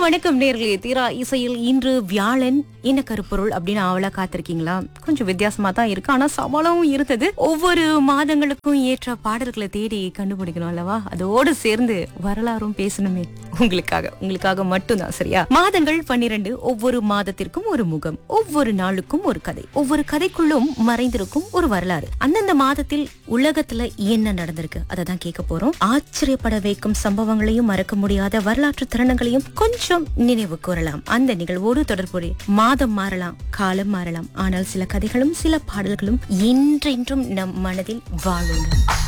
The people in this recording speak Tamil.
வணக்கம் நேர்களே தீரா இசையில் இன்று வியாழன் என்ன கருப்பொருள் அப்படின்னு ஆவலா காத்திருக்கீங்களா கொஞ்சம் வித்தியாசமா தான் இருக்கு ஆனா சவாலும் இருந்தது ஒவ்வொரு மாதங்களுக்கும் ஏற்ற பாடல்களை தேடி கண்டுபிடிக்கணும் அல்லவா அதோடு சேர்ந்து வரலாறும் பேசணுமே உங்களுக்காக உங்களுக்காக மட்டும்தான் சரியா மாதங்கள் பன்னிரண்டு ஒவ்வொரு மாதத்திற்கும் ஒரு முகம் ஒவ்வொரு நாளுக்கும் ஒரு கதை ஒவ்வொரு கதைக்குள்ளும் மறைந்திருக்கும் ஒரு வரலாறு அந்தந்த மாதத்தில் உலகத்துல என்ன நடந்திருக்கு அதை தான் கேட்க போறோம் ஆச்சரியப்பட வைக்கும் சம்பவங்களையும் மறக்க முடியாத வரலாற்று தருணங்களையும் கொஞ்சம் நினைவு கூறலாம் அந்த நிகழ்வோடு தொடர்புடைய மாதம் மாறலாம் காலம் மாறலாம் ஆனால் சில கதைகளும் சில பாடல்களும் என்றென்றும் நம் மனதில் வாழும்